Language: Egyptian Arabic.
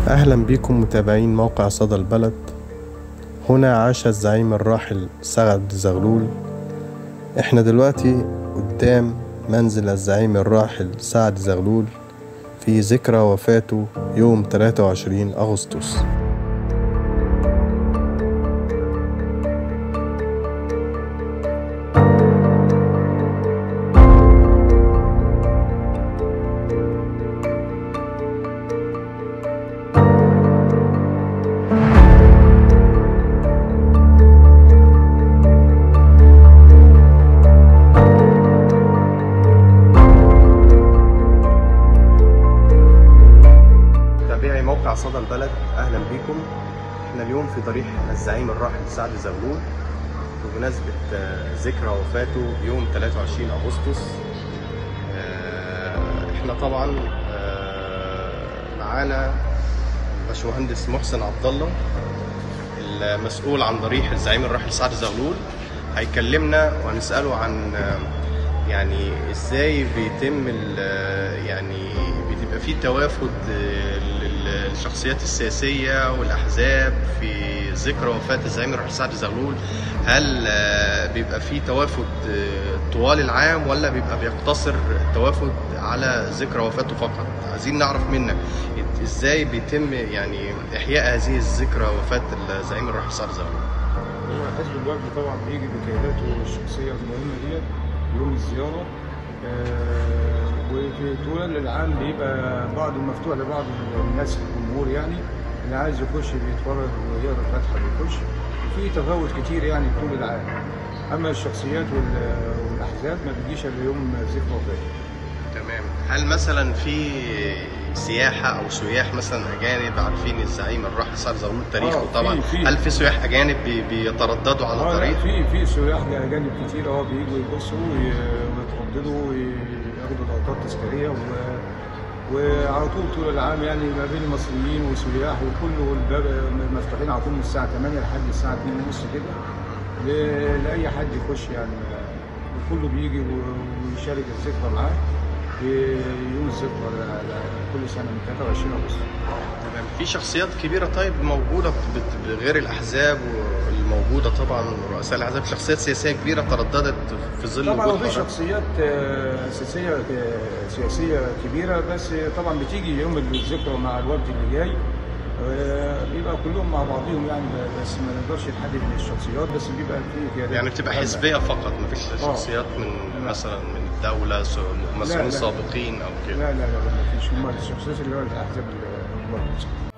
أهلا بكم متابعين موقع صدى البلد هنا عاش الزعيم الراحل سعد زغلول احنا دلوقتي قدام منزل الزعيم الراحل سعد زغلول في ذكرى وفاته يوم 23 أغسطس متابعي موقع صدى البلد اهلا بكم احنا اليوم في ضريح الزعيم الراحل سعد زغلول بمناسبة آه، ذكرى وفاته يوم 23 اغسطس آه، احنا طبعا آه، معانا باشمهندس محسن عبد الله المسؤول عن ضريح الزعيم الراحل سعد زغلول هيكلمنا وهنسأله عن آه، يعني ازاي بيتم ال- يعني بتبقى في توافد آه، لل- للشخصيات السياسية والأحزاب في ذكرى وفاة الزعيم الراحل سعد زغلول هل آه، بيبقى في توافد آه، طوال العام ولا بيبقى بيقتصر التوافد على ذكرى وفاته فقط عايزين نعرف منك ازاي بيتم يعني احياء هذه الذكرى وفاة الزعيم الراحل سعد زغلول هو حزب الوفد طبعا بيجي بقياداته الشخصيه المهمه ديت يوم الزياره آه وفي طول العام بيبقى بعض مفتوح لبعض الناس الجمهور يعني اللي عايز يخش بيتفرج ويقرا الفاتحه بيخش وفي تفاوت كتير يعني طول العام اما الشخصيات وال- والاحزاب ما بيجيش الا يوم ذكرى وفاته تمام هل مثلا في سياحة أو سياح مثلا أجانب عارفين الزعيم الراحل سعد زغلول تاريخه آه، في- طبعا في. هل في سياح أجانب بي- بيترددوا على اه لا الطريق؟ في في سياح اجانب كتير اه بييجوا يبصوا وي- ويترددوا وياخدوا لقطات تذكاريه و وعلى طول طول العام يعني ما بين المصريين وسياح وكله الباب مفتوحين على طول من الساعه 8 لحد الساعه 2 ونص كده ل- لاي حد يخش يعني وكله بيجي و- ويشارك الذكرى معاه في يوم الذكرى ل- ل- كل سنه من 23 اغسطس تمام في شخصيات كبيرة طيب موجودة بت- غير الأحزاب والموجودة طبعا رؤساء الأحزاب شخصيات سياسية كبيرة ترددت في ظل طبعا هو وجود في حركة. شخصيات آه، سياسيه آه، سياسيه كبيره بس طبعا بتيجي يوم الذكرى مع الوفد اللي جاي آه، بيبقى كلهم مع بعضهم يعني بس ما نقدرش نحدد من الشخصيات بس بيبقى في قيادات يعني بتبقى مهمة. حزبية فقط مفيش آه. شخصيات من لا. مثلا من الدولة س- لا، مسؤولين لا. سابقين أو لا كده لا لا ما فيش هم الشخصيات اللي هو الاحزاب الوفد